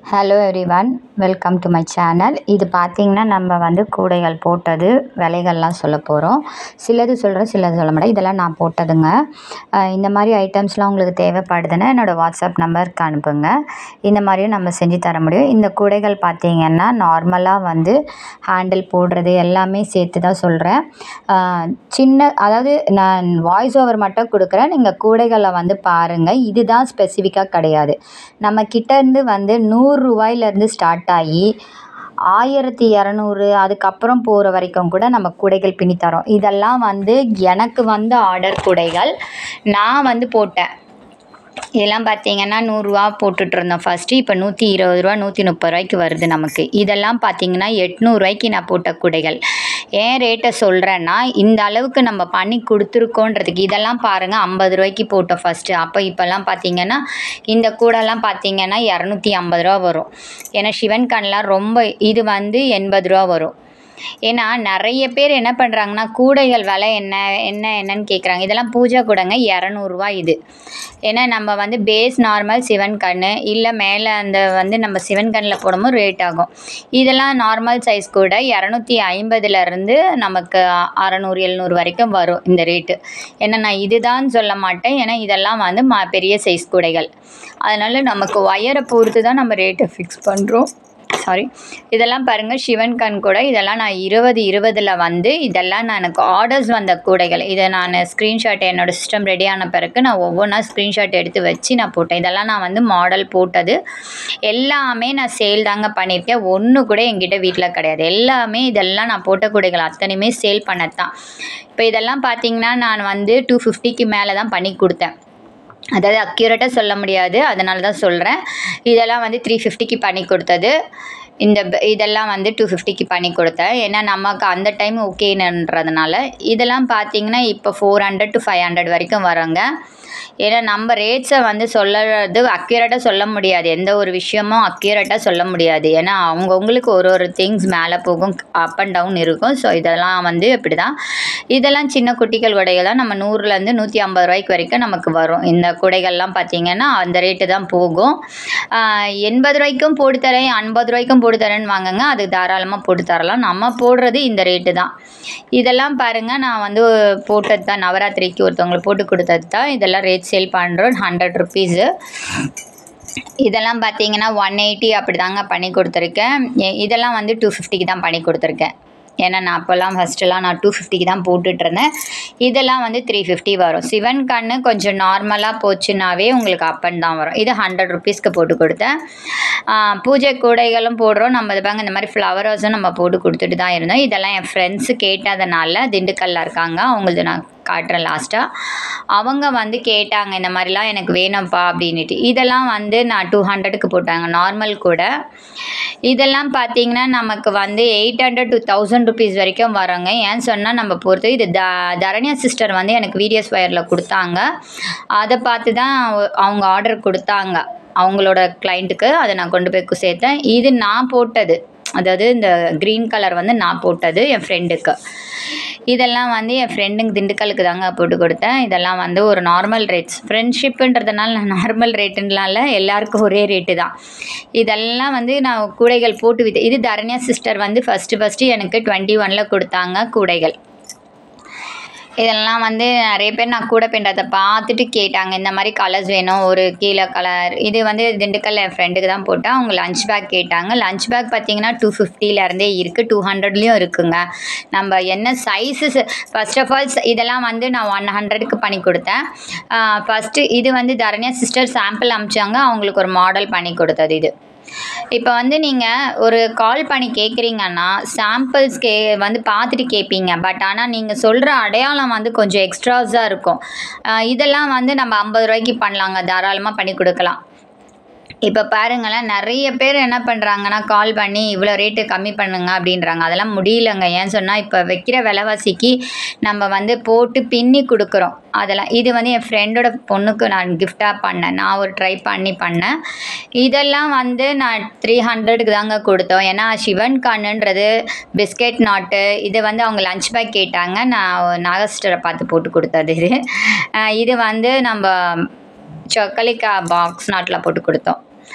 hello everyone welcome to my channel இது பார்த்திங்கன்னா நம்ம வந்து கூடைகள் போட்டது விலைகள்லாம் சொல்ல போகிறோம் சிலது சொல்கிறேன் சிலது சொல்ல மாட்டேன் இதெல்லாம் நான் போட்டதுங்க அஹ் இந்த மாதிரி ஐட்டம்ஸ்லாம் உங்களுக்கு தேவைப்படுதுன்னா என்னோடய வாட்ஸ்அப் நம்பருக்கு அனுப்புங்க இந்த மாதிரியும் நம்ம செஞ்சு தர முடியும் இந்த கூடைகள் பார்த்திங்கன்னா நார்மலாக வந்து ஹேண்டில் போடுறது எல்லாமே சேர்த்து தான் சொல்கிறேன் சின்ன அதாவது நான் வாய்ஸ் ஓவர் மட்டும் கொடுக்குறேன் நீங்கள் கூடைகளை வந்து பாருங்கள் இதுதான் ஸ்பெசிஃபிக்காக கிடையாது நம்ம கிட்டேருந்து வந்து நூறுரூவாயிலேருந்து ஸ்டார்ட் ஆகி ஆயிரத்தி இரநூறு அதுக்கப்புறம் போகிற வரைக்கும் கூட நம்ம கூடைகள் பின்னி தரோம் இதெல்லாம் வந்து எனக்கு வந்த ஆர்டர் கூடைகள் நான் வந்து போட்டேன் இதெல்லாம் பார்த்தீங்கன்னா நூறுரூவா போட்டுட்ருந்தோம் ஃபஸ்ட்டு இப்போ நூற்றி இருபது ரூபா நூற்றி முப்பது ரூபாய்க்கு வருது நமக்கு இதெல்லாம் பார்த்தீங்கன்னா எட்நூறுரூவாய்க்கு நான் போட்ட கூடைகள் ஏன் ரேட்டை சொல்கிறேன்னா இந்த அளவுக்கு நம்ம பண்ணி கொடுத்துருக்கோன்றதுக்கு இதெல்லாம் பாருங்கள் ஐம்பது ரூபாய்க்கு போட்டோம் ஃபஸ்ட்டு அப்போ இப்போல்லாம் பார்த்தீங்கன்னா இந்த கூடைலாம் பார்த்தீங்கன்னா இரநூத்தி ஐம்பது ரூபா வரும் ஏன்னா சிவன் கண்லாம் ரொம்ப இது வந்து எண்பது ரூபா வரும் ஏன்னா நிறைய பேர் என்ன பண்ணுறாங்கன்னா கூடைகள் விலை என்ன என்ன என்னன்னு கேட்குறாங்க இதெல்லாம் பூஜா கூடைங்க இரநூறுவா இது ஏன்னா நம்ம வந்து பேஸ் நார்மல் சிவன் கண் இல்லை மேலே அந்த வந்து நம்ம சிவன் கண்ணில் போடும்போது ரேட் ஆகும் இதெல்லாம் நார்மல் சைஸ் கூட இரநூத்தி ஐம்பதுலேருந்து நமக்கு அறநூறு எழுநூறு வரைக்கும் வரும் இந்த ரேட்டு ஏன்னா நான் இதுதான் சொல்ல மாட்டேன் ஏன்னா இதெல்லாம் வந்து ம பெரிய சைஸ் கூடைகள் அதனால் நமக்கு ஒயரை பொறுத்து தான் நம்ம ரேட்டை ஃபிக்ஸ் பண்ணுறோம் சாரி இதெல்லாம் பாருங்கள் சிவன் கண் கூட இதெல்லாம் நான் இருபது இருபதில் வந்து இதெல்லாம் நான் எனக்கு ஆர்டர்ஸ் வந்த கூடைகள் இதை நான் ஸ்க்ரீன்ஷாட் என்னோடய சிஸ்டம் ரெடி ஆன பிறகு நான் ஒவ்வொன்றா ஸ்க்ரீன்ஷாட் எடுத்து வச்சு நான் போட்டேன் இதெல்லாம் நான் வந்து மாடல் போட்டது எல்லாமே நான் சேல் தாங்க பண்ணியிருக்கேன் ஒன்று கூட என்கிட்ட வீட்டில் கிடையாது எல்லாமே இதெல்லாம் நான் போட்ட கூடைகள் அத்தனையுமே சேல் பண்ணது தான் இப்போ இதெல்லாம் பார்த்தீங்கன்னா நான் வந்து டூ ஃபிஃப்டிக்கு மேலே தான் பண்ணி கொடுத்தேன் அதாவது அக்யூரேட்டாக சொல்ல முடியாது அதனால தான் சொல்கிறேன் இதெல்லாம் வந்து த்ரீ ஃபிஃப்டிக்கு பண்ணி கொடுத்தது இந்த ப- இதெல்லாம் வந்து டூ ஃபிஃப்டிக்கு பண்ணி கொடுத்தேன் ஏன்னா நமக்கு அந்த டைம் ஓகேன்றதுனால இதெல்லாம் பார்த்தீங்கன்னா இப்போ four hundred to five hundred வரைக்கும் வரோங்க ஏன்னா நம்ம ரேட்ஸை வந்து சொல்லறது அக்யூரேட்டாக சொல்ல முடியாது எந்த ஒரு விஷயமும் அக்யூரேட்டாக சொல்ல முடியாது ஏன்னா அவங்கவுங்களுக்கு ஒரு ஒரு திங்ஸ் மேலே போகும் அப் அண்ட் டவுன் இருக்கும் ஸோ இதெல்லாம் வந்து இப்படி தான் இதெல்லாம் சின்ன குட்டிகள் குடைகள் தான் நம்ம நூறுலேருந்து நூற்றி ஐம்பது ரூபாய்க்கு வரைக்கும் நமக்கு வரும் இந்த குடைகள்லாம் பார்த்தீங்கன்னா அந்த ரேட்டு தான் போகும் ஆஹ் எண்பது ரூபாய்க்கும் போட்டு தரேன் ஐம்பது ரூபாய்க்கும் போட்டு தரேன்னு வாங்குங்க அது தாராளமாக போட்டு தரலாம் நம்ம போடுறது இந்த ரேட்டு தான் இதெல்லாம் பாருங்கள் நான் வந்து போட்டது தான் நவராத்திரிக்கு ஒருத்தவங்களுக்கு போட்டு கொடுத்தது தான் இதெல்லாம் ரேட் சேல் பண்ணுறோம் ஹண்ட்ரட் ருபீஸு இதெல்லாம் பார்த்தீங்கன்னா ஒன் எயிட்டி அப்படி தாங்க பண்ணி கொடுத்துருக்கேன் எ- இதெல்லாம் வந்து டூ ஃபிஃப்டிக்கு தான் பண்ணி கொடுத்துருக்கேன் ஏன்னா நான் அப்போல்லாம் ஃபஸ்ட்டெல்லாம் நான் டூ ஃபிஃப்டிக்கு தான் போட்டுட்டு இருந்தேன் இதெல்லாம் வந்து த்ரீ ஃபிஃப்டி வரும் சிவன் கண்ணு கொஞ்சம் நார்மலாக போச்சுன்னாவே உங்களுக்கு அப்பன் தான் வரும் இது ஹண்ட்ரட் ருபீஸ்க்கு போட்டு கொடுத்தேன் ஆஹ் பூஜை கூடைகளும் போடுறோம் நம்ம இது பாங்க இந்த மாதிரி ஃப்ளவர்ஸும் நம்ம போட்டு கொடுத்துட்டு தான் இருந்தோம் இதெல்லாம் என் ஃப்ரெண்ட்ஸு கேட்டதுனால திண்டுக்கல்ல இருக்காங்க அவங்களது நான் காட்டுறேன் லாஸ்ட்டாக அவங்க வந்து கேட்டாங்க இந்த மாதிரிலாம் எனக்கு வேணும்ப்பா அப்படின்ட்டு இதெல்லாம் வந்து நான் டூ ஹண்ட்ரடுக்கு போட்டாங்க நார்மல் கூட இதெல்லாம் பார்த்தீங்கன்னா நமக்கு வந்து eight hundred to thousand rupees வரைக்கும் வரோங்க ஏன் சொன்னால் நம்ம பொறுத்து இது த தரண்யா சிஸ்டர் வந்து எனக்கு வீடியோஸ் வயரில் கொடுத்தாங்க அதை பார்த்து தான் அவ- அவங்க ஆர்டர் கொடுத்தாங்க அவங்களோட கிளைண்ட்டுக்கு அதை நான் கொண்டு போய் கு- சேர்த்தேன் இது நான் போட்டது அதாவது இந்த க்ரீன் கலர் வந்து நான் போட்டது என் ஃப்ரெண்டுக்கு இதெல்லாம் வந்து என் ஃப்ரெண்டுங்க திண்டுக்கலுக்கு தாங்க போட்டு கொடுத்தேன் இதெல்லாம் வந்து ஒரு நார்மல் ரேட்ஸ் ஃப்ரெண்ட்ஷிப்புன்றதுனால நான் நார்மல் ரேட்டுனால எல்லாருக்கும் ஒரே ரேட்டு தான் இதெல்லாம் வந்து நான் கூடைகள் போட்டு வித்து இது தரண்யா சிஸ்டர் வந்து ஃபஸ்ட்டு ஃபஸ்ட்டு எனக்கு டுவெண்ட்டி ஒனில் கொடுத்தாங்க கூடைகள் இதெல்லாம் வந்து நிறைய பேர் நான் கூட பின்றதை பார்த்துட்டு கேட்டாங்க இந்த மாதிரி கலர்ஸ் வேணும் ஒரு கீழே கலர் இது வந்து திண்டுக்கல் என் ஃப்ரெண்டுக்கு தான் போட்டேன் அவங்க லஞ்ச் பேக் கேட்டாங்க லஞ்ச் பேக் பார்த்தீங்கன்னா டூ ஃபிஃப்டிலேருந்தே இருக்குது டூ ஹண்ட்ரட்லேயும் இருக்குங்க நம்ம என்ன சைஸஸ் ஃபர்ஸ்ட் ஆஃப் ஆல் இதெல்லாம் வந்து நான் ஒன் ஹண்ட்ரடுக்கு பண்ணி கொடுத்தேன் ஃபஸ்ட்டு இது வந்து தரண்யா சிஸ்டர் சாம்பிள் அமிச்சாங்க அவங்களுக்கு ஒரு மாடல் பண்ணி கொடுத்தது இது இப்போ வந்து நீங்கள் ஒரு கால் பண்ணி கேட்குறீங்கன்னா சாம்பிள்ஸ் கே வந்து பார்த்துட்டு கேட்பீங்க பட் ஆனால் நீங்கள் சொல்கிற அடையாளம் வந்து கொஞ்சம் எக்ஸ்ட்ராஸாக இருக்கும் ஆஹ் இதெல்லாம் வந்து நம்ம ஐம்பது ரூபாய்க்கு பண்ணலாங்க தாராளமாக பண்ணி கொடுக்கலாம் இப்போ பாருங்களேன் நிறைய பேர் என்ன பண்ணுறாங்கன்னா கால் பண்ணி இவ்வளோ ரேட்டு கம்மி பண்ணுங்க அப்படின்றாங்க அதெல்லாம் முடியலங்க ஏன் சொன்னால் இப்போ வைக்கிற விலைவாசிக்கு நம்ம வந்து போட்டு பின்னி கொடுக்குறோம் அதெல்லாம் இது வந்து என் ஃப்ரெண்டோட பொண்ணுக்கு நான் கிஃப்டாக பண்ணேன் நான் ஒரு ட்ரை பண்ணி பண்ணேன் இதெல்லாம் வந்து நான் த்ரீ ஹண்ட்ரடுக்கு தாங்க கொடுத்தோம் ஏன்னா சிவன் கண்ணுன்றது பிஸ்கெட் நாட்டு இது வந்து அவங்க லஞ்ச் பேக் கேட்டாங்க நான் நாகஸ்டரை பார்த்து போட்டு கொடுத்தது இது அஹ் இது வந்து நம்ம சொக்கலிக்கா பாக்ஸ் நாட்டில் போட்டு கொடுத்தோம்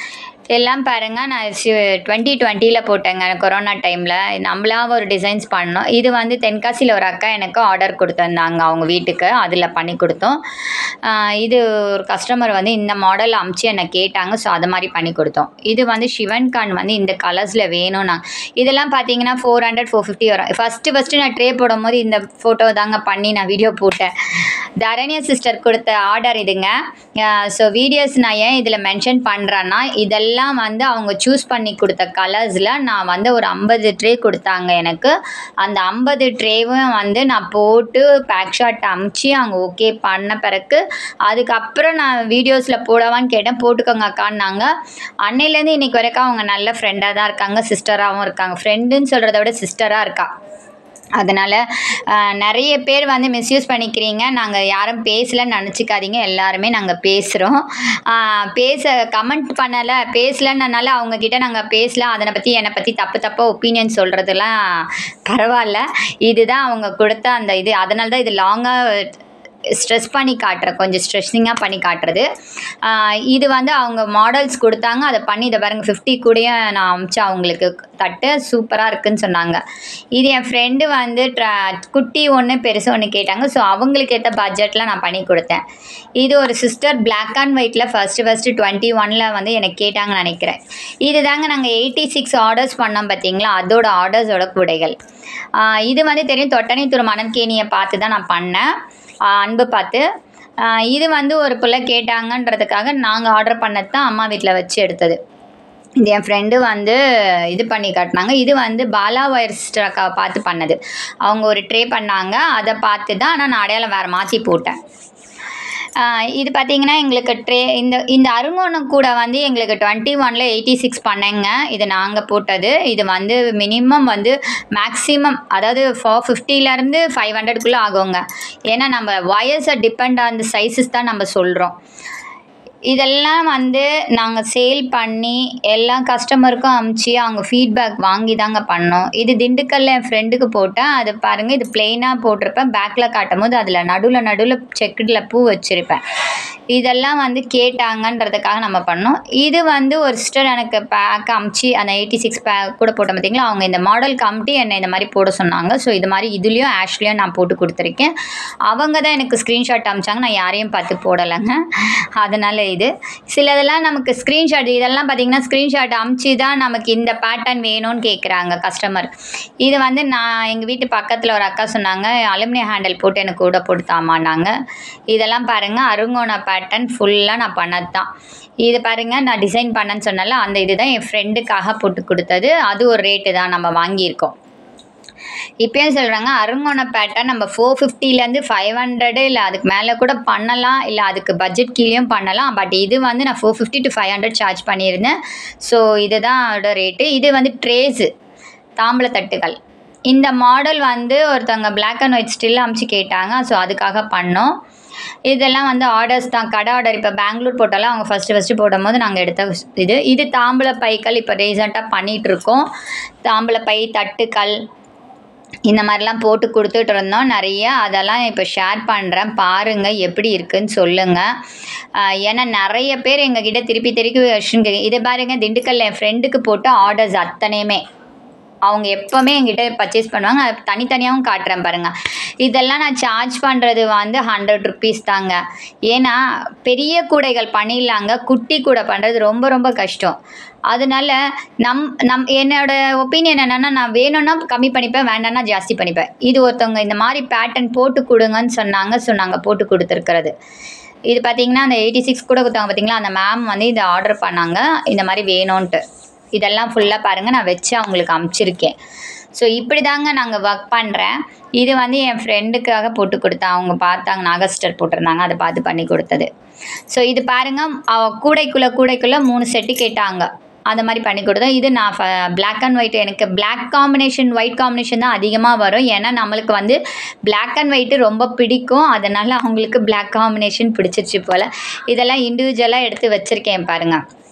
எல்லாம் பாருங்கள் நான் டுவெண்ட்டி டுவெண்ட்டியில் போட்டேங்க கொரோனா டைமில் நம்மளா ஒரு டிசைன்ஸ் பண்ணோம் இது வந்து தென்காசியில் ஒரு அக்கா எனக்கு ஆர்டர் கொடுத்துருந்தாங்க அவங்க வீட்டுக்கு அதில் பண்ணி கொடுத்தோம் ஆஹ் இது ஒரு கஸ்டமர் வந்து இந்த மாடல் அமுச்சு என்னை கேட்டாங்க ஸோ அது மாதிரி பண்ணி கொடுத்தோம் இது வந்து சிவன் கான் வந்து இந்த கலர்ஸில் வேணும் நான் இதெல்லாம் பார்த்தீங்கன்னா ஃபோர் ஹண்ட்ரட் ஃபோர் ஃபிஃப்டி வரும் ஃபஸ்ட்டு ஃபஸ்ட்டு நான் ட்ரே போடும்போது இந்த ஃபோட்டோ தாங்க பண்ணி நான் வீடியோ போட்டேன் தரணியா சிஸ்டர் கொடுத்த ஆர்டர் இதுங்க ஸோ வீடியோஸ் நான் ஏன் இதில் மென்ஷன் பண்ணுறேன்னா இதெல்லாம் வந்து அவங்க சூஸ் பண்ணி கொடுத்த கலர்ஸில் நான் வந்து ஒரு ஐம்பது ட்ரே கொடுத்தாங்க எனக்கு அந்த ஐம்பது ட்ரேவும் வந்து நான் போட்டு பேக் ஷாட் அமுச்சு அவங்க ஓகே பண்ண பிறகு அதுக்கப்புறம் நான் வீடியோஸில் போடவான்னு கேட்டேன் போட்டுக்கோங்க அக்கான்னாங்க அன்னையிலேருந்து இன்னைக்கு வரைக்கும் அவங்க நல்ல ஃப்ரெண்டாக தான் இருக்காங்க சிஸ்டராகவும் இருக்காங்க ஃப்ரெண்டுன்னு சொல்கிறத விட சிஸ்டராக இருக்கா அதனால் நிறைய பேர் வந்து மிஸ்யூஸ் பண்ணிக்கிறீங்க நாங்கள் யாரும் பேசலைன்னு நினச்சிக்காதீங்க எல்லாருமே நாங்கள் பேசுகிறோம் பேச கமெண்ட் பண்ணலை பேசலன்னால அவங்கக்கிட்ட நாங்கள் பேசல அதனை பற்றி என்னை பற்றி தப்பு தப்பாக ஒப்பீனியன் சொல்கிறதுலாம் பரவாயில்ல இதுதான் அவங்க கொடுத்த அந்த இது அதனால தான் இது லாங்காக ஸ்ட்ரெஸ் பண்ணி காட்டுறேன் கொஞ்சம் ஸ்ட்ரெஸ்ஸிங்காக பண்ணி காட்டுறது ஆஹ் இது வந்து அவங்க மாடல்ஸ் கொடுத்தாங்க அதை பண்ணி இதை பாருங்கள் ஃபிஃப்டி கூடயே நான் அமிச்சேன் அவங்களுக்கு தட்டு சூப்பராக இருக்குன்னு சொன்னாங்க இது என் ஃப்ரெண்டு வந்து ட்ர குட்டி ஒன்று பெருசு ஒன்று கேட்டாங்க ஸோ அவங்களுக்கு ஏற்ற பட்ஜெட்டில் நான் பண்ணி கொடுத்தேன் இது ஒரு சிஸ்டர் Black அண்ட் ஒயிட்டில் ஃபஸ்ட்டு ஃபஸ்ட்டு டுவெண்ட்டி ஒனில் வந்து எனக்கு கேட்டாங்கன்னு நினைக்கிறேன் இது தாங்க நாங்கள் எயிட்டி சிக்ஸ் ஆர்டர்ஸ் பண்ணோம் பார்த்தீங்களா அதோட ஆர்டர்ஸோட கூடைகள் ஆஹ் இது வந்து தெரியும் தொட்டனை துரு மணற்கேணியை பார்த்து தான் நான் பண்ணேன் ஆஹ் அன்பு பார்த்து ஆஹ் இது வந்து ஒரு பிள்ளை கேட்டாங்கன்றதுக்காக நாங்கள் ஆர்டர் பண்ணது தான் அம்மா வீட்டில் வச்சு எடுத்தது இது என் ஃப்ரெண்டு வந்து இது பண்ணி காட்டினாங்க இது வந்து பாலா ஒயர் சிஸ்டர் பார்த்து பண்ணது அவங்க ஒரு ட்ரே பண்ணாங்க அதை பார்த்து தான் ஆனால் நான் அடையாளம் வேறு மாற்றி போட்டேன் ஆஹ் இது பார்த்தீங்கன்னா எங்களுக்கு ட்ரே இந்த இந்த அருங்கோணம் கூட வந்து எங்களுக்கு டுவெண்ட்டி ஒனில் எயிட்டி சிக்ஸ் பண்ணேங்க இது நாங்கள் போட்டது இது வந்து மினிமம் வந்து மேக்ஸிமம் அதாவது ஃபோர் ஃபிஃப்டிலேருந்து ஃபைவ் ஹண்ட்ரட்குள்ளே ஆகுங்க ஏன்னா நம்ம வயர்ஸை டிபெண்ட் ஆன் சைஸஸ் தான் நம்ம சொல்கிறோம் இதெல்லாம் வந்து நாங்கள் சேல் பண்ணி எல்லா கஸ்டமருக்கும் அமுச்சு அவங்க ஃபீட்பேக் வாங்கி தாங்க பண்ணோம் இது திண்டுக்கல்ல என் ஃப்ரெண்டுக்கு போட்டேன் அது பாருங்கள் இது பிளெயினாக போட்டிருப்பேன் பேக்கில் காட்டும் போது அதில் நடுவில் நடுவில் செக்குடில் பூ வச்சுருப்பேன் இதெல்லாம் வந்து கேட்டாங்கன்றதுக்காக நம்ம பண்ணோம் இது வந்து ஒரு சிஸ்டர் எனக்கு பேக் அமுச்சு அந்த எயிட்டி சிக்ஸ் பேக் கூட போட்டோம் பார்த்தீங்களா அவங்க இந்த மாடல் கமிட்டி என்னை இந்த மாதிரி போட சொன்னாங்க ஸோ இது மாதிரி இதுலேயும் ஆஷ்லேயும் நான் போட்டு கொடுத்துருக்கேன் அவங்க தான் எனக்கு ஸ்க்ரீன்ஷாட் அமிச்சாங்க நான் யாரையும் பார்த்து போடலைங்க அதனால் இது சிலதெல்லாம் நமக்கு ஸ்க்ரீன்ஷாட் இதெல்லாம் பார்த்தீங்கன்னா ஸ்க்ரீன்ஷாட் அமுச்சு தான் நமக்கு இந்த பேட்டர்ன் வேணும்னு கேட்குறாங்க கஸ்டமர் இது வந்து நான் எங்கள் வீட்டு பக்கத்தில் ஒரு அக்கா சொன்னாங்க அலுமினியம் ஹேண்டில் போட்டு எனக்கு கூட போட்டு தாமான்னாங்க இதெல்லாம் பாருங்கள் அருங்கோண பேட்டர்ன் ஃபுல்லாக நான் பண்ணது தான் இது பாருங்கள் நான் டிசைன் பண்ணேன்னு சொன்னால அந்த இதுதான் என் ஃப்ரெண்டுக்காக போட்டு கொடுத்தது அது ஒரு ரேட்டு தான் நம்ம வாங்கியிருக்கோம் இப்பயும் சொல்கிறாங்க அருங்கோண பேட்டர்ன் நம்ம ஃபோர் ஃபிஃப்டிலேருந்து ஃபைவ் ஹண்ட்ரடு இல்லை அதுக்கு மேலே கூட பண்ணலாம் இல்லை அதுக்கு பட்ஜெட் கீழேயும் பண்ணலாம் பட் இது வந்து நான் four fifty to five hundred charge பண்ணியிருந்தேன் ஸோ இதுதான் அதோட ரேட்டு இது வந்து ட்ரேஸு தாம்பள தட்டுகள் இந்த மாடல் வந்து ஒருத்தவங்க Black அண்ட் ஒயிட் ஸ்டில் அமுச்சு கேட்டாங்க ஸோ அதுக்காக பண்ணோம் இதெல்லாம் வந்து ஆர்டர்ஸ் தான் கடை ஆர்டர் இப்போ பெங்களூர் போட்டாலும் அவங்க ஃபஸ்ட்டு ஃபஸ்ட்டு போடும்போது நாங்கள் எடுத்த இது இது தாம்பள பைகள் இப்போ ரீசெண்டாக பண்ணிகிட்ருக்கோம் தாம்பள பை தட்டுக்கள் இந்த மாதிரிலாம் போட்டு கொடுத்துட்டு இருந்தோம் நிறைய அதெல்லாம் இப்போ ஷேர் பண்ணுறேன் பாருங்கள் எப்படி இருக்குன்னு சொல்லுங்கள் ஆஹ் ஏன்னா நிறைய பேர் எங்ககிட்ட திருப்பி திருப்பி question கேக்கு- இது பாருங்க திண்டுக்கல்ல என் ஃப்ரெண்டுக்கு போட்ட ஆர்டர்ஸ் அத்தனையுமே அவங்க எப்போவுமே என்கிட்ட பர்ச்சேஸ் பண்ணுவாங்க அது தனித்தனியாகவும் காட்டுறேன் பாருங்கள் இதெல்லாம் நான் சார்ஜ் பண்ணுறது வந்து ஹண்ட்ரட் ருபீஸ் தாங்க ஏன்னா பெரிய கூடைகள் பண்ணிடலாங்க குட்டி கூடை பண்ணுறது ரொம்ப ரொம்ப கஷ்டம் அதனால நம் நம் என்னோட ஒப்பீனியன் என்னென்னா நான் வேணும்னா கம்மி பண்ணிப்பேன் வேண்டாம்னா ஜாஸ்தி பண்ணிப்பேன் இது ஒருத்தவங்க இந்த மாதிரி பேட்டர்ன் போட்டு கொடுங்கன்னு சொன்னாங்க ஸோ நாங்கள் போட்டு கொடுத்துருக்கிறது இது பார்த்தீங்கன்னா அந்த எயிட்டி சிக்ஸ் கூட கொடுத்தாங்க பார்த்தீங்களா அந்த மேம் வந்து இதை ஆர்டர் பண்ணாங்க இந்த மாதிரி வேணும்ன்ட்டு இதெல்லாம் ஃபுல்லாக பாருங்கள் நான் வச்சு அவங்களுக்கு அமுச்சிருக்கேன் ஸோ இப்படி தாங்க நாங்கள் ஒர்க் பண்ணுறேன் இது வந்து என் ஃப்ரெண்டுக்காக போட்டு கொடுத்தேன் அவங்க பார்த்தாங்க நாகஸ்டர் போட்டிருந்தாங்க அதை பார்த்து பண்ணி கொடுத்தது ஸோ இது பாருங்கள் அவ கூடைக்குள்ளே கூடைக்குள்ளே மூணு செட்டு கேட்டாங்க அந்த மாதிரி பண்ணி கொடுத்தோம் இது நான் Black அண்ட் ஒயிட் எனக்கு Black காம்பினேஷன் ஒயிட் காம்பினேஷன் தான் அதிகமாக வரும் ஏன்னா நம்மளுக்கு வந்து Black அண்ட் ஒயிட்டு ரொம்ப பிடிக்கும் அதனால் அவங்களுக்கு Black காம்பினேஷன் பிடிச்சிருச்சு போல் இதெல்லாம் இண்டிவிஜுவலாக எடுத்து வச்சுருக்கேன் பாருங்கள்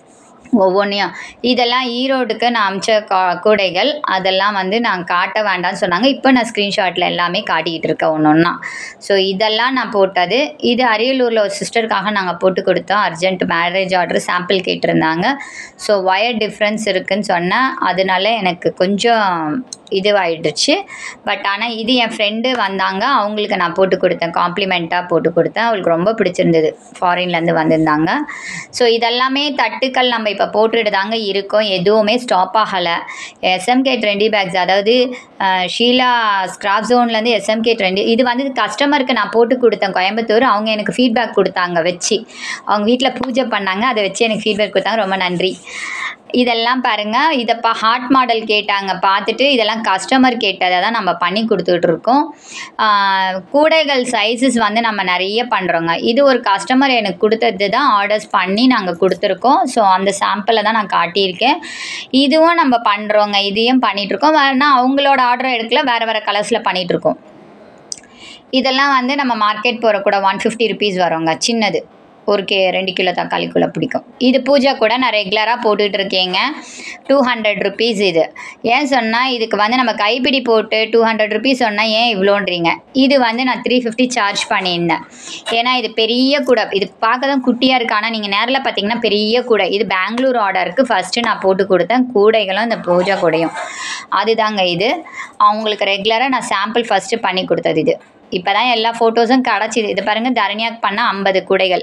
ஒவ்வொன்றையும் இதெல்லாம் ஈரோடுக்கு நான் அமிச்ச கா கூடைகள் அதெல்லாம் வந்து நான் காட்ட வேண்டாம்னு சொன்னாங்க இப்போ நான் ஸ்க்ரீன்ஷாட்டில் எல்லாமே காட்டிக்கிட்டு இருக்கேன் ஒன்று ஒன்றா ஸோ இதெல்லாம் நான் போட்டது இது அரியலூரில் ஒரு சிஸ்டருக்காக நாங்கள் போட்டு கொடுத்தோம் அர்ஜென்ட் மேரேஜ் ஆர்டர் சாம்பிள் கேட்டிருந்தாங்க ஸோ ஒயர் டிஃப்ரென்ஸ் இருக்குன்னு சொன்னேன் அதனால எனக்கு கொஞ்சம் இதுவாயிடுச்சு பட் ஆனால் இது என் ஃப்ரெண்டு வந்தாங்க அவங்களுக்கு நான் போட்டு கொடுத்தேன் காம்ப்ளிமெண்ட்டாக போட்டு கொடுத்தேன் அவங்களுக்கு ரொம்ப பிடிச்சிருந்தது ஃபாரின்லேருந்து வந்திருந்தாங்க ஸோ இதெல்லாமே தட்டுக்கள் நம்ம இப்போ போட்டுட்டு தாங்க இருக்கோம் எதுவுமே ஸ்டாப் ஆகலை எஸ்எம்கே ட்ரெண்டி பேக்ஸ் அதாவது அஹ், ஷீலா ஸ்கிராப் ஜோன்லேருந்து எஸ்எம்கே ட்ரெண்டி இது வந்து கஸ்டமருக்கு நான் போட்டு கொடுத்தேன் கோயம்புத்தூர் அவங்க எனக்கு ஃபீட்பேக் கொடுத்தாங்க வச்சு அவங்க வீட்டில் பூஜை பண்ணாங்க அதை வச்சு எனக்கு ஃபீட்பேக் கொடுத்தாங்க ரொம்ப நன்றி இதெல்லாம் பாருங்கள் இதை இப்போ ஹார்ட் மாடல் கேட்டாங்க பார்த்துட்டு இதெல்லாம் கஸ்டமர் கேட்டதை தான் நம்ம பண்ணி கொடுத்துட்டு இருக்கோம் ஆஹ் கூடைகள் சைஸஸ் வந்து நம்ம நிறைய பண்ணுறோங்க இது ஒரு கஸ்டமர் எனக்கு கொடுத்தது தான் ஆர்டர்ஸ் பண்ணி நாங்கள் கொடுத்துருக்கோம் ஸோ அந்த சாம்பிளை தான் நான் காட்டியிருக்கேன் இதுவும் நம்ம பண்ணுறோங்க இதையும் பண்ணிகிட்ருக்கோம் வேணா அவங்களோட ஆர்டர் எடுக்கல வேறு வேறு கலர்ஸில் பண்ணிகிட்ருக்கோம் இதெல்லாம் வந்து நம்ம மார்க்கெட் போகிற கூட ஒன் ஃபிஃப்டி ருபீஸ் வருங்க சின்னது ஒரு கே ரெண்டு கிலோ தக்காளி கூட பிடிக்கும் இது பூஜா கூட நான் ரெகுலராக போட்டுட்டு இருக்கேங்க டூ ஹண்ட்ரட் ருபீஸ் இது ஏன் சொன்னால் இதுக்கு வந்து நம்ம கைப்பிடி போட்டு டூ ஹண்ட்ரட் ருபீஸ் சொன்னால் ஏன் இவ்வளோன்றீங்க இது வந்து நான் த்ரீ ஃபிஃப்டி சார்ஜ் பண்ணியிருந்தேன் ஏன்னா இது பெரிய கூடை இது பார்க்க தான் குட்டியாக இருக்கு ஆனால் நீங்கள் நேரில் பார்த்தீங்கன்னா பெரிய கூடை இது பெங்களூர் ஆர்டருக்கு ஃபஸ்ட்டு நான் போட்டு கொடுத்தேன் கூடைகளும் இந்த பூஜா கூடையும் அதுதாங்க இது அவங்களுக்கு ரெகுலராக நான் சாம்பிள் ஃபஸ்ட்டு பண்ணி கொடுத்தது இது இப்போ தான் எல்லா ஃபோட்டோஸும் கிடச்சிது இது பாருங்கள் தரணியாக் பண்ண ஐம்பது கூடைகள்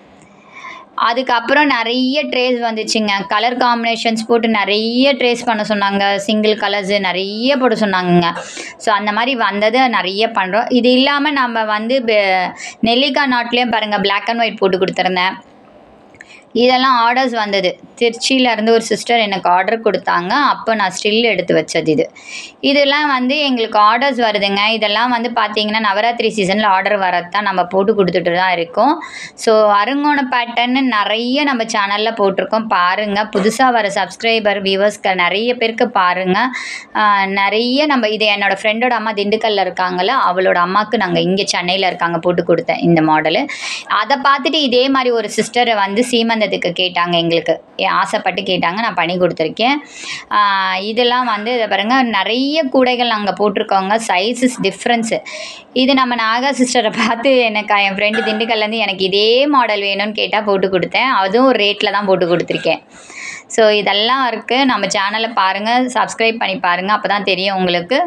அதுக்கப்புறம் நிறைய ட்ரேஸ் வந்துச்சுங்க கலர் காம்பினேஷன்ஸ் போட்டு நிறைய ட்ரேஸ் பண்ண சொன்னாங்க சிங்கிள் கலர்ஸு நிறைய போட சொன்னாங்கங்க ஸோ அந்த மாதிரி வந்தது நிறைய பண்ணுறோம் இது இல்லாமல் நம்ம வந்து பெ- நெல்லிக்காய் நாட்லேயும் பாருங்கள் Black அண்ட் ஒயிட் போட்டு கொடுத்துருந்தேன் இதெல்லாம் ஆர்டர்ஸ் வந்தது திருச்சியில இருந்து ஒரு சிஸ்டர் எனக்கு ஆர்டர் கொடுத்தாங்க அப்போ நான் ஸ்டில் எடுத்து வச்சது இது இதெல்லாம் வந்து எங்களுக்கு ஆர்டர்ஸ் வருதுங்க இதெல்லாம் வந்து பார்த்தீங்கன்னா நவராத்திரி சீசனில் ஆர்டர் வரது தான் நம்ம போட்டு கொடுத்துட்டு தான் இருக்கோம் ஸோ அருங்கோண பேட்டர்னு நிறைய நம்ம சேனலில் போட்டிருக்கோம் பாருங்கள் புதுசாக வர சப்ஸ்கிரைபர் வியூவர்ஸ்க்கு நிறைய பேருக்கு பாருங்கள் ஆஹ் நிறைய நம்ம இது என்னோடய ஃப்ரெண்டோட அம்மா திண்டுக்கல்ல இருக்காங்கல்ல அவளோட அம்மாவுக்கு நாங்கள் இங்கே சென்னையில் இருக்காங்க போட்டு கொடுத்தேன் இந்த மாடலு அதை பார்த்துட்டு இதே மாதிரி ஒரு சிஸ்டர் வந்து சீமந்தத்துக்கு கேட்டாங்க எங்களுக்கு என் ஆசைப்பட்டு கேட்டாங்க நான் பண்ணி கொடுத்துருக்கேன் ஆஹ் இதெல்லாம் வந்து இதை பாருங்க நிறைய கூடைகள் நாங்கள் போட்டிருக்கோங்க சைஸஸ் டிஃப்ரென்ஸு இது நம்ம நாகா சிஸ்டரை பார்த்து எனக்கு என் ஃப்ரெண்டு திண்டுக்கல்லேருந்து எனக்கு இதே மாடல் வேணும்னு கேட்டால் போட்டு கொடுத்தேன் அதுவும் ஒரு ரேட்டில் தான் போட்டு கொடுத்துருக்கேன் ஸோ இதெல்லாம் இருக்குது நம்ம சேனலை பாருங்கள் சப்ஸ்கிரைப் பண்ணி பாருங்கள் அப்போ தான் தெரியும் உங்களுக்கு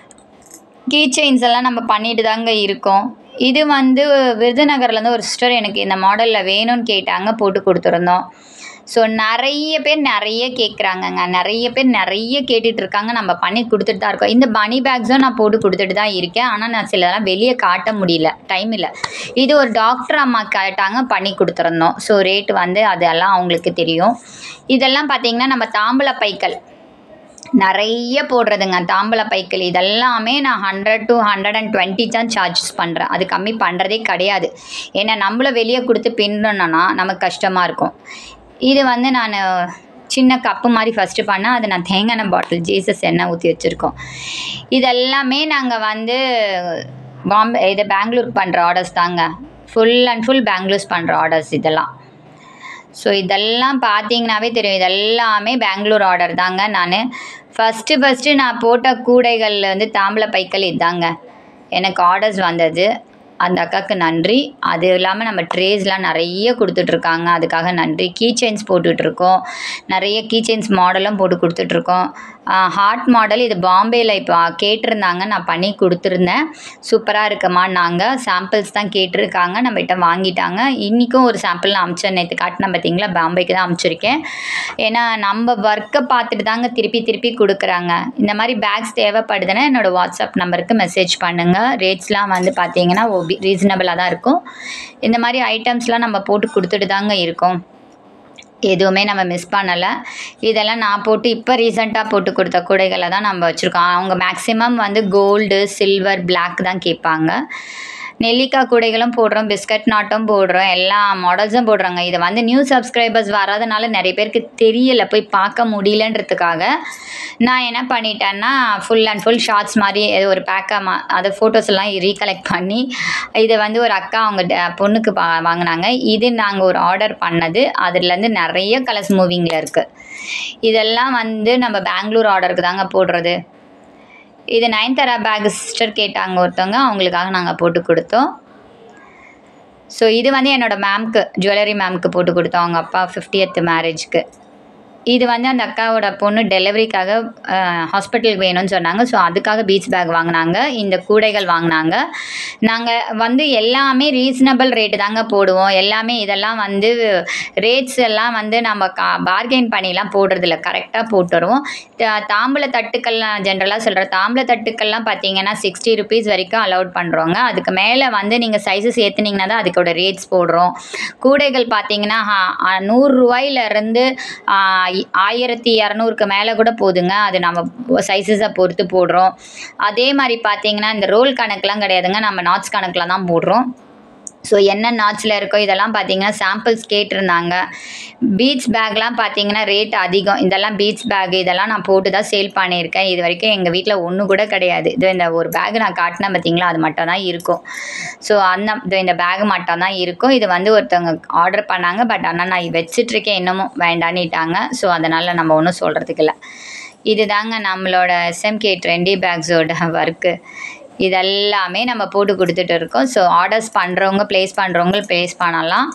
கீ செயின்ஸ் எல்லாம் நம்ம பண்ணிட்டு தாங்க இருக்கோம் இது வந்து விருதுநகர்லேருந்து ஒரு சிஸ்டர் எனக்கு இந்த மாடலில் வேணும்னு கேட்டாங்க போட்டு கொடுத்துருந்தோம் ஸோ நிறைய பேர் நிறைய கேட்குறாங்கங்க நிறைய பேர் நிறைய கேட்டுட்டு இருக்காங்க நம்ம பண்ணி கொடுத்துட்டு தான் இருக்கோம் இந்த பனி பேக்ஸும் நான் போட்டு கொடுத்துட்டு தான் இருக்கேன் ஆனால் நான் சிலதெல்லாம் வெளியே காட்ட முடியல டைம் இல்லை இது ஒரு டாக்டர் அம்மா கேட்டாங்க பண்ணி கொடுத்துருந்தோம் ஸோ ரேட் வந்து அதெல்லாம் அவங்களுக்கு தெரியும் இதெல்லாம் பார்த்தீங்கன்னா நம்ம தாம்பூல பைக்கல் நிறைய போடுறதுங்க தாம்பூல பைக்கிள் இதெல்லாமே நான் hundred to hundred and twenty தான் சார்ஜஸ் பண்ணுறேன் அது கம்மி பண்ணுறதே கிடையாது ஏன்னா நம்மள வெளியே கொடுத்து பின்னணும்னா நமக்கு கஷ்டமாக இருக்கும் இது வந்து நான் சின்ன கப்பு மாதிரி ஃபஸ்ட்டு பண்ணேன் அது நான் தேங்காய் எண்ணெய் பாட்டில் ஜீசஸ் எண்ணெய் ஊற்றி வச்சுருக்கோம் இதெல்லாமே நாங்கள் வந்து பாம்பே இது பெங்களூருக்கு பண்ணுற ஆர்டர்ஸ் தாங்க ஃபுல் அண்ட் ஃபுல் பெங்களூர்ஸ் பண்ணுற ஆர்டர்ஸ் இதெல்லாம் ஸோ இதெல்லாம் பார்த்தீங்கன்னாவே தெரியும் இதெல்லாமே பெங்களூர் ஆர்டர் தாங்க நான் ஃபஸ்ட்டு ஃபஸ்ட்டு நான் போட்ட கூடைகள் வந்து தாம்பளை பைக்கல் இதாங்க எனக்கு ஆர்டர்ஸ் வந்தது அந்த அக்காவுக்கு நன்றி அது இல்லாமல் நம்ம ட்ரேஸ்லாம் நிறைய கொடுத்துட்ருக்காங்க அதுக்காக நன்றி கீ செயின்ஸ் போட்டுட்ருக்கோம் நிறைய கீ செயின்ஸ் மாடலும் போட்டு கொடுத்துட்ருக்கோம் ஹார்ட் மாடல் இது பாம்பேயில் இப்போ கேட்டிருந்தாங்க நான் பண்ணி கொடுத்துருந்தேன் சூப்பராக இருக்குமா நாங்கள் சாம்பிள்ஸ் தான் கேட்டிருக்காங்க நம்மகிட்ட வாங்கிட்டாங்க இன்றைக்கும் ஒரு சாம்பிள் நான் அமிச்சேன் நேற்று காட்டினேன் பார்த்தீங்களா பாம்பேக்கு தான் அமிச்சிருக்கேன் ஏன்னா நம்ம ஒர்க்கை பார்த்துட்டு தாங்க திருப்பி திருப்பி கொடுக்குறாங்க இந்த மாதிரி பேக்ஸ் தேவைப்படுதுன்னா என்னோடய வாட்ஸ்அப் நம்பருக்கு மெசேஜ் பண்ணுங்கள் ரேட்ஸ்லாம் வந்து பார்த்தீங்கன்னா ஓபி ரீசனபிளாக தான் இருக்கும் இந்த மாதிரி ஐட்டம்ஸ்லாம் நம்ம போட்டு கொடுத்துட்டு தாங்க இருக்கோம் எதுவுமே நம்ம மிஸ் பண்ணலை இதெல்லாம் நான் போட்டு இப்போ ரீசெண்டாக போட்டு கொடுத்த கூடைகளை தான் நம்ம வச்சுருக்கோம் அவங்க மேக்ஸிமம் வந்து கோல்டு சில்வர் Black தான் கேட்பாங்க நெல்லிக்காய் கூடைகளும் போடுறோம் பிஸ்கட் நாட்டும் போடுறோம் எல்லா மாடல்ஸும் போடுறோங்க இது வந்து நியூ சப்ஸ்கிரைபர்ஸ் வராதனால நிறைய பேருக்கு தெரியல போய் பார்க்க முடியலன்றதுக்காக நான் என்ன பண்ணிட்டேன்னா ஃபுல் அண்ட் ஃபுல் ஷார்ட்ஸ் மாதிரி ஏதோ ஒரு பேக்கை மா அது ஃபோட்டோஸ் எல்லாம் ரீகலெக்ட் பண்ணி இதை வந்து ஒரு அக்கா அவங்க ட- பொண்ணுக்கு பா வாங்கினாங்க இது நாங்கள் ஒரு ஆர்டர் பண்ணது அதுலேருந்து நிறைய கலர்ஸ் மூவிங்கில் இருக்குது இதெல்லாம் வந்து நம்ம பெங்களூர் ஆர்டருக்கு தாங்க போடுறது இது நயன்தாரா பேக் சிஸ்டர் கேட்டாங்க ஒருத்தவங்க அவங்களுக்காக நாங்கள் போட்டு கொடுத்தோம் ஸோ இது வந்து என்னோட மேம்க்கு ஜுவல்லரி மேம்க்கு போட்டு கொடுத்தோம் அவங்க அப்பா ஃபிஃப்டியத் மேரேஜ்க்கு இது வந்து அந்த அக்காவோட பொண்ணு டெலிவரிக்காக ஹாஸ்பிட்டலுக்கு வேணும்னு சொன்னாங்க ஸோ அதுக்காக பீச் பேக் வாங்கினாங்க இந்த கூடைகள் வாங்கினாங்க நாங்கள் வந்து எல்லாமே ரீசனபிள் ரேட்டு தாங்க போடுவோம் எல்லாமே இதெல்லாம் வந்து ரேட்ஸ் எல்லாம் வந்து நம்ம கா பார்கெயின் பண்ணிலாம் போடுறதில்ல கரெக்டாக போட்டுருவோம் தா- தாம்பூல தட்டுக்கள்லாம் ஜென்ரலாக சொல்கிற தாம்பூல தட்டுக்கள்லாம் பார்த்தீங்கன்னா சிக்ஸ்டி ருபீஸ் வரைக்கும் அலௌட் பண்ணுறோங்க அதுக்கு மேலே வந்து நீங்கள் சைஸஸ் ஏற்றுனீங்கன்னா தான் அதுக்கோட ரேட்ஸ் போடுறோம் கூடைகள் பார்த்தீங்கன்னா நூறுரூவாயிலேருந்து ஆயிரத்தி இரநூறுக்கு மேலே கூட போகுதுங்க அது நம்ம சைஸஸை பொறுத்து போடுறோம் அதே மாதிரி பார்த்தீங்கன்னா இந்த ரோல் கணக்குலாம் கிடையாதுங்க நம்ம நாட்ஸ் கணக்கில் தான் போடுறோம் ஸோ என்ன நாட்ஸில் இருக்கோ இதெல்லாம் பார்த்தீங்கன்னா சாம்பிள்ஸ் கேட்டிருந்தாங்க பீச் பேக்லாம் பார்த்தீங்கன்னா ரேட் அதிகம் இதெல்லாம் பீச் பேக் இதெல்லாம் நான் போட்டு தான் சேல் பண்ணியிருக்கேன் இது வரைக்கும் எங்கள் வீட்டில் ஒன்று கூட கிடையாது இது இந்த ஒரு பேக் நான் காட்டினேன் பார்த்தீங்களா அது மட்டும் தான் இருக்கும் ஸோ அந்த இது இந்த பேக் மட்டும் தான் இருக்கும் இது வந்து ஒருத்தவங்க ஆர்டர் பண்ணாங்க பட் ஆனால் நான் வச்சிட்ருக்கேன் இன்னமும் வேண்டான்னுட்டாங்க ஸோ அதனால் நம்ம ஒன்றும் சொல்கிறதுக்கு இல்லை இதுதாங்க நம்மளோட எஸ்எம்கே ட்ரெண்டி பேக்ஸோட ஒர்க்கு இதெல்லாமே நம்ம போட்டு கொடுத்துட்டு இருக்கோம் ஸோ ஆர்டர்ஸ் பண்ணுறவங்க ப்ளேஸ் பண்ணுறவங்க ப்ளேஸ் பண்ணலாம்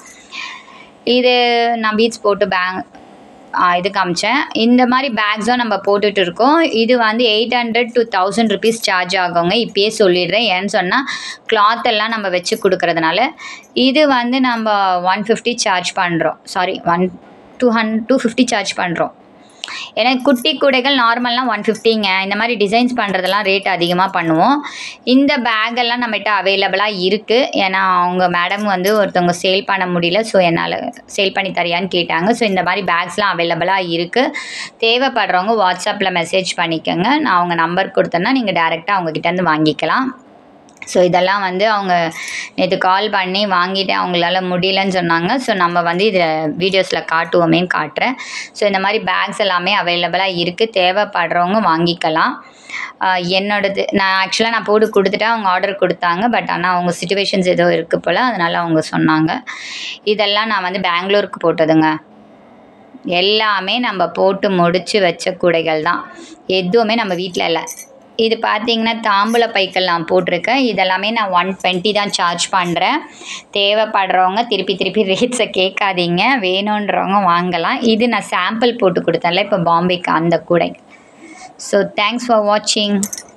இது நான் பீச் போட்டு பேங் இது காமிச்சேன் இந்த மாதிரி பேக்ஸும் நம்ம போட்டுட்டு இருக்கோம் இது வந்து eight hundred to thousand rupees charge ஆகுங்க இப்பயே சொல்லிடுறேன் ஏன்னு சொன்னால் கிளாத் எல்லாம் நம்ம வச்சு கொடுக்கறதுனால இது வந்து நம்ம ஒன் ஃபிஃப்டி சார்ஜ் பண்ணுறோம் sorry one two hundred two fifty charge பண்ணுறோம் ஏன்னா குட்டி கூடைகள் நார்மல்லாம் ஒன் ஃபிஃப்டிங்க இந்த மாதிரி டிசைன்ஸ் பண்ணுறதெல்லாம் ரேட் அதிகமாக பண்ணுவோம் இந்த பேக் எல்லாம் நம்மகிட்ட அவைலபிளாக இருக்குது ஏன்னா அவங்க மேடம் வந்து ஒருத்தவங்க சேல் பண்ண முடியல ஸோ என்னால் சேல் பண்ணி தரியான்னு கேட்டாங்க ஸோ இந்த மாதிரி பேக்ஸ்லாம் அவைலபிளாக இருக்குது தேவைப்படுறவங்க வாட்ஸ்அப்பில் மெசேஜ் பண்ணிக்கோங்க நான் அவங்க நம்பர் கொடுத்தேன்னா நீங்கள் டேரெக்டாக அவங்கக்கிட்டேருந்து வாங்கிக்கலாம் ஸோ இதெல்லாம் வந்து அவங்க நேற்று கால் பண்ணி வாங்கிட்டு அவங்களால முடியலன்னு சொன்னாங்க ஸோ நம்ம வந்து இதை வீடியோஸில் காட்டுவோமேன்னு காட்டுறேன் ஸோ இந்த மாதிரி பேக்ஸ் எல்லாமே அவைலபிளாக இருக்குது தேவைப்படுறவங்க வாங்கிக்கலாம் ஆஹ் என்னோடது நான் ஆக்சுவலாக நான் போட்டு கொடுத்துட்டேன் அவங்க ஆர்டர் கொடுத்தாங்க பட் ஆனால் அவங்க சுச்சுவேஷன்ஸ் ஏதோ இருக்குது போல் அதனால் அவங்க சொன்னாங்க இதெல்லாம் நான் வந்து பெங்களூருக்கு போட்டதுங்க எல்லாமே நம்ம போட்டு முடிச்சு வச்ச கூடைகள் தான் எதுவுமே நம்ம வீட்டில் இல்லை இது பார்த்தீங்கன்னா தாம்பூல பைக்கள் நான் போட்டிருக்கேன் இதெல்லாமே நான் ஒன் டுவெண்ட்டி தான் சார்ஜ் பண்ணுறேன் தேவைப்படுறவங்க திருப்பி திருப்பி ரேட்ஸை கேட்காதீங்க வேணுன்றவங்க வாங்கலாம் இது நான் சாம்பிள் போட்டு கொடுத்தேன்ல இப்போ பாம்பேக்கு அந்த கூடை ஸோ தேங்க்ஸ் ஃபார் வாட்சிங்